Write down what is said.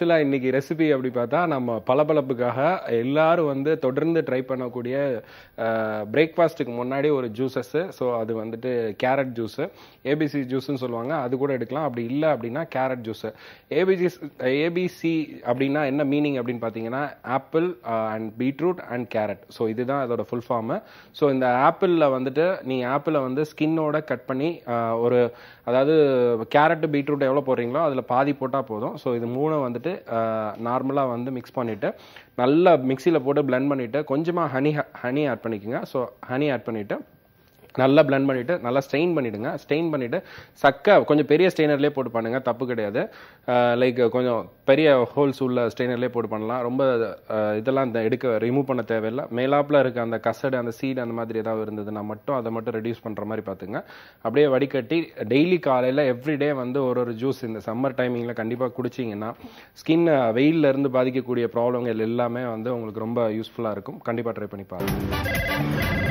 ஆக்சுவலாக இன்னைக்கு ரெசிபி அப்படி பார்த்தா நம்ம பளபளப்புக்காக எல்லாரும் வந்து தொடர்ந்து ட்ரை பண்ணக்கூடிய பிரேக்ஃபாஸ்ட்டுக்கு முன்னாடி ஒரு ஜூஸஸ்ஸு ஸோ அது வந்துட்டு கேரட் ஜூஸு ஏபிசி ஜூஸ்னு சொல்லுவாங்க அது கூட எடுக்கலாம் அப்படி இல்லை அப்படின்னா கேரட் ஜூஸு ஏபிசி ஏபிசி அப்படின்னா என்ன மீனிங் அப்படின்னு பார்த்தீங்கன்னா apple and beetroot and carrot so இதுதான் அதோட ஃபுல் ஃபார்மு ஸோ இந்த ஆப்பிளில் வந்துட்டு நீங்கள் ஆப்பிளை வந்து ஸ்கின்னோட கட் பண்ணி ஆஹ், ஒரு அதாவது கேரட் பீட்ரூட் எவ்வளோ போடுறீங்களோ அதில் பாதி போட்டால் போதும் ஸோ இது மூணு வந்துட்டு நார்மலாக வந்து மிக்ஸ் பண்ணிவிட்டு நல்லா மிக்சியில் போட்டு blend பண்ணிவிட்டு கொஞ்சமாக ஹனி ஹனி ஆட் பண்ணிக்கோங்க ஸோ ஹனி ஆட் பண்ணிவிட்டு நல்லா blend பண்ணிவிட்டு நல்லா ஸ்ட்ரெயின் பண்ணிவிடுங்க ஸ்ட்ரெயின் பண்ணிவிட்டு சக்கை கொஞ்சம் பெரிய ஸ்ட்ரெயினர்லேயே போட்டு பண்ணுங்க தப்பு கிடையாது லைக் கொஞ்சம் பெரிய ஹோல்ஸ் உள்ள ஸ்ட்ரெயினர்லேயே போட்டு பண்ணலாம் ரொம்ப அஹ், இதெல்லாம் இந்த எடுக்க ரிமூவ் பண்ண தேவையில்லை மேலாப்பில் இருக்க அந்த கசடு அந்த சீடு அந்த மாதிரி ஏதாவது இருந்ததுன்னா மட்டும் அதை மட்டும் ரெடியூஸ் பண்ணுற மாதிரி பார்த்துங்க அப்படியே வடிகட்டி டெய்லி காலையில் எவ்ரிடே வந்து ஒரு ஒரு ஜூஸ் இந்த சம்மர் டைமிங்கில் கண்டிப்பாக குடிச்சிங்கன்னா ஸ்கின் வெயில்ல இருந்து பாதிக்கக்கூடிய ப்ராப்ளங்கள் எல்லாமே வந்து உங்களுக்கு ரொம்ப யூஸ்ஃபுல்லாக இருக்கும் கண்டிப்பாக ட்ரை பண்ணி பாருங்க